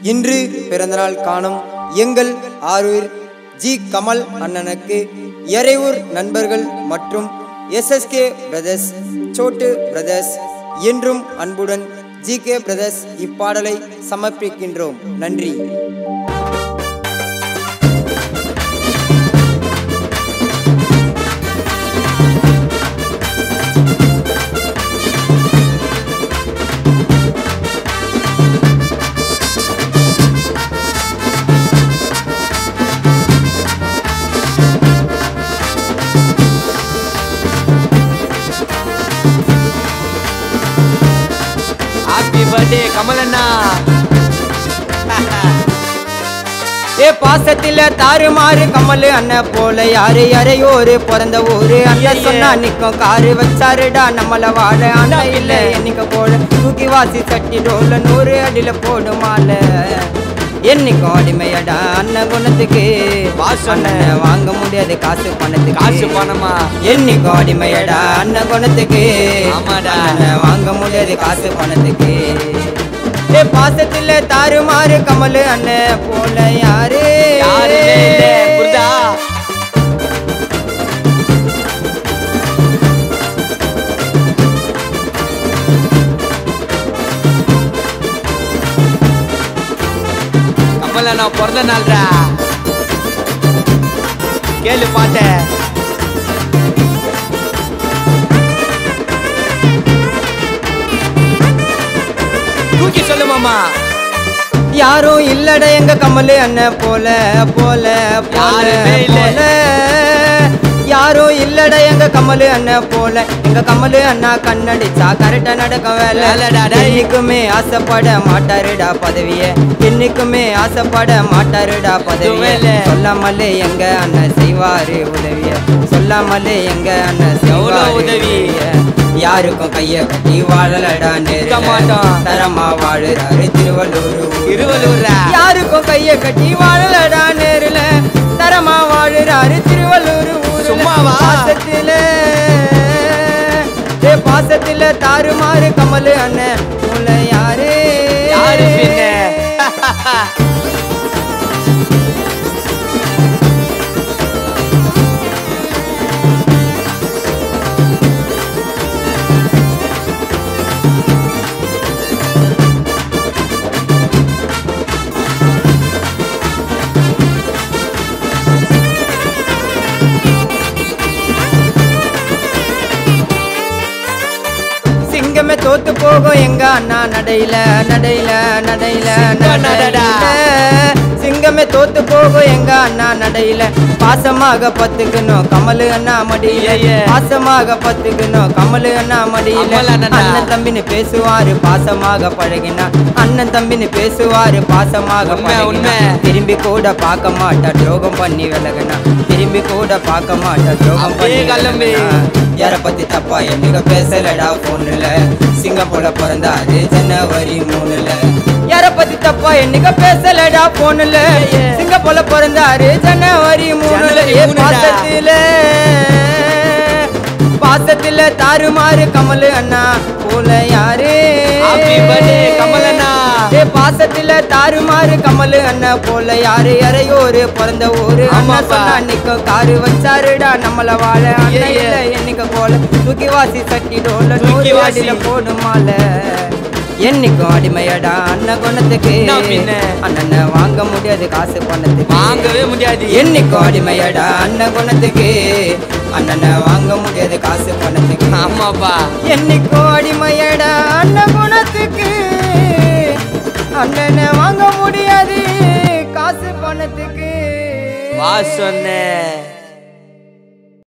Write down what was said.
இன்று பிறந்தநாள் காணும் எங்கள் ஆரூர் ஜி கமல் அண்ணனுக்கு எறையூர் நண்பர்கள் மற்றும் எஸ்எஸ்கே பிரதர்ஸ் சோட்டு பிரதர்ஸ் என்றும் அன்புடன் ஜி கே பிரதர்ஸ் இப்பாடலை சமர்ப்பிக்கின்றோம் நன்றி ஹாப்பி பர்த்டே கமலண்ணா ஏ பாசத்தில தாறுமாறு கமல் அண்ணன் போல யாரு யாரையோரு பிறந்த ஊரு அண்ணன் சொன்னா நிக்கும் காரு வச்சாருடா நம்மள வாழ அண்ணா இல்ல என்னைக்கு போல தூக்கி வாசி சட்டி டோல நூறு அடியில போடுமால என்னைக்கும் அடிமையடா அண்ணன் குணத்துக்கு பாஸ் அண்ணன் அண்ணன். வாங்க முடியாது காசு பணத்துக்கு காசு பணமா என்னைக்கும் அடிமையடா அண்ணன் குணத்துக்கு ஆமாடா. அண்ணனை வாங்க முடியாது காசு பணத்துக்கு ஏ பாசத்துல தாறுமாறு கமல் அண்ணன் போல யாரு யாருமே இல்ல புரிதா கமலண்ணா பிறந்த நாள்ரா கேளு பாட்ட தூக்கி சொல்லு மாமா யாரும் இல்லட எங்க கமல் அண்ணன் போல போல போல யாருமே இல்ல. போல யாரும் இல்லட எங்க கமல் அண்ணன் போல எங்க கமல் அண்ணா கண்ணடிச்சா கரெக்டா நடக்கும் வேலை வேலைடா, டேய். என்னைக்குமே ஆசைப்பட மாட்டாருடா பதவிய என்னைக்குமே ஆசைப்பட மாட்டாருடா பதவிய வேலை. சொல்லாமலே எங்க அண்ணன் செய்வாரு உதவிய சொல்லாமலே எங்க அண்ணன் எவ்வளவு செய்வாரு உதவி? உதவிய. யாருக்கும் கைய கட்டி வாழலடா இருக்க மாட்டோம். நேரு தரமா வாழுறாரு திருவள்ளூர் ஊர்ல. திருவள்ளூர்ரா யாருக்கும் கைய கட்டி வாழலடா நேருல தரமா வாழுறாரு திருவள்ளூர் ஊருல. சும்மாவா? பாசத்தில ஏ பாசத்தில தாறுமாறு கமல் அண்ணன் உள்ள யாரு யாரு பின்ன சிங்கமே தோத்து போகும் எங்க அண்ணா நடையில நடையில நடையில சிங்கம் நடடா. நடையில சிங்கமே தோத்து போகும் எங்க அண்ணா நடையில பாசமாக பத்துக்கணும் கமலு அண்ணா மடியில ஐயே. பாசமாக பத்துக்கணும் கமலு அண்ணா மடியில கமல் அண்ணன்டா. அண்ணன் தம்பின்னு பேசுவாரு பாசமாக பழகினா அண்ணன் தம்பின்னு பேசுவாரு பாசமாக உண்மை, பழகினா உண்மை. திரும்பி கூட பார்க்க மாட்டா துரோகம் பண்ணி விலகுனா திரும்பி கூட பார்க்க மாட்டா துரோகம் அப்படியே பண்ணி கிளம்பி. விலகுனா. யார பத்தி தப்பா என்னங்க பேசலடா போன்ல சிங்கப்பூர்ல பிறந்தாரு ஜனவரி மூணுல யார பத்தி தப்பா என்னங்க பேசலடா போன்ல சிங்கப்பூர்ல பிறந்தாரு ஜனவரி மூணுல ஜனவரி ஏ மூணுடா. பாசத்தில பாசத்தில தாறுமாறு கமல் அண்ணா போல யாரு Happy birthday, கமலண்ணா. ஏ பாசத்தில தாறுமாறு கமல் அண்ணா போல யாரு யாரையோரு பிறந்த ஊரு அண்ணா ஆமாப்பா. சொன்னா நிக்கும் காரு வச்சாருடா நம்மள வாழ அண்ணன் ஏய், ஏய். இல்ல என்னைக்கு போல தூக்கி வாசி தட்டி டோல தூக்கி நூறு வாசி. வாடியில போடுமால என்னைக்கும் அடிமையடா அண்ணன் குணத்துக்கு என்ன பின்ன? அண்ணனை வாங்க முடியாது காசு பணத்துக்கு வாங்கவே முடியாது என்னைக்கும் அடிமையடா அண்ணன் குணத்துக்கு அண்ணனை வாங்க முடியாது காசு பணத்துக்கு ஆமாப்பா என்னைக்கும் அடிமையடா அண்ணன் குணத்துக்கு அண்ணனை வாங்க முடியாது காசு பணத்துக்கு வா சொன்னேன்